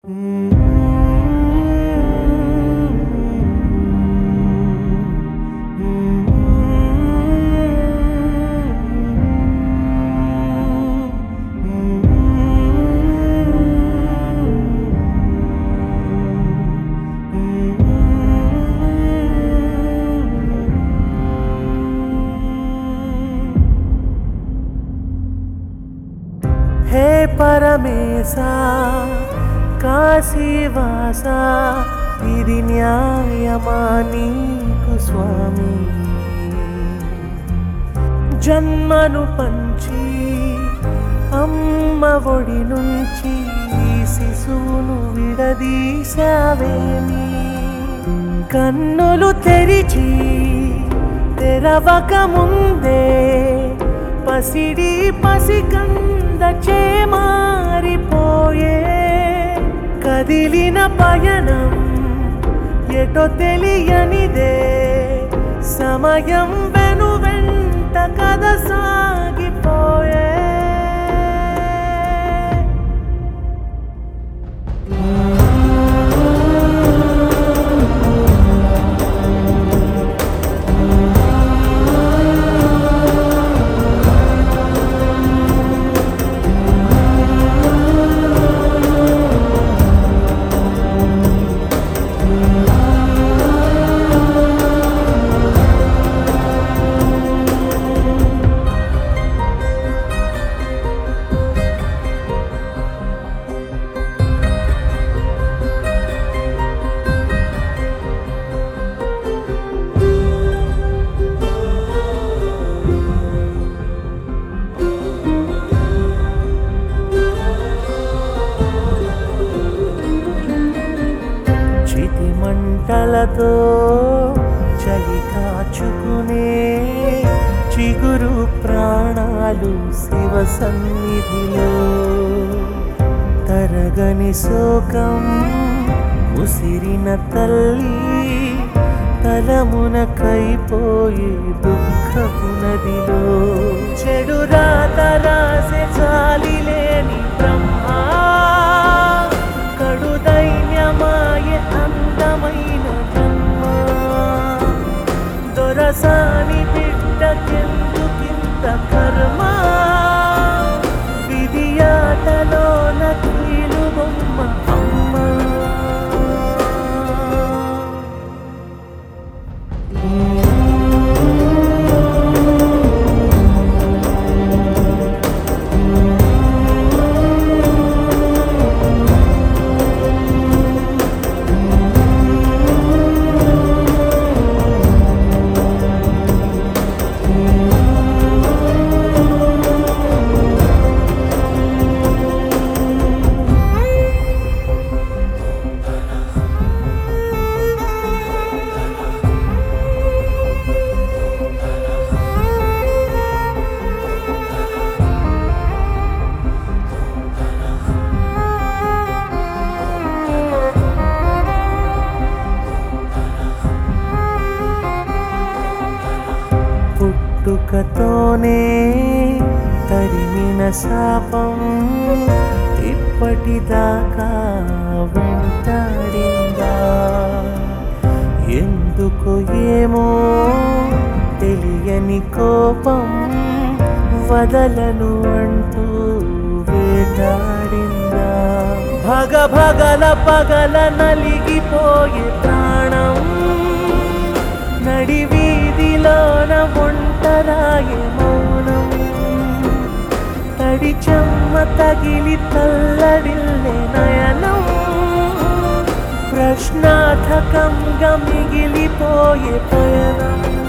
హే పరమేశ కాశీవాస ఇది న్యాయమా నీకు స్వామి జన్మను పంచి అమ్మ ఒడి నుంచి ఈ శిశువును విడదీశావేమి కన్నులు తెరిచి తెరవక ముందే పసిడి పసికంద చేమారిపోయే కదిలిన పయనం ఎటో తెలియనిదే సమయం వెను వెంట కథ సాగిపోయే చితి మంటలతో చలి కాచుకునే చిగురు ప్రాణాలు శివ సన్నిధిలో తరగని శోకం ఉసిరిన తల్లి తలమునకైపోయే దుఃఖపు నదిలో చెడు రాత రాసే చాలి లేని బ్రహ్మ కడు దైన్యమాయ అందమైన జన్మ దొరసాని బిడ్డకెందుకింత కర్మ విధియాటలో నకీలు బొమ్మ అమ్మ పుట్టుకతోనే తరిమిన శాపం ఇప్పటిదాకా వెంటాడిందా ఎందుకు ఏమో తెలియని కోపం వదలను అంటూ వేటాడిందా భగ భగల పగల నలిగిపోయే ప్రాణం నడి వీధిలోన ఒంటరాయే మౌనం తడి చెమ్మ తగిలి తల్లడిల్లే నయనం ప్రశ్నార్థకంగా మిగిలిపోయే పయనం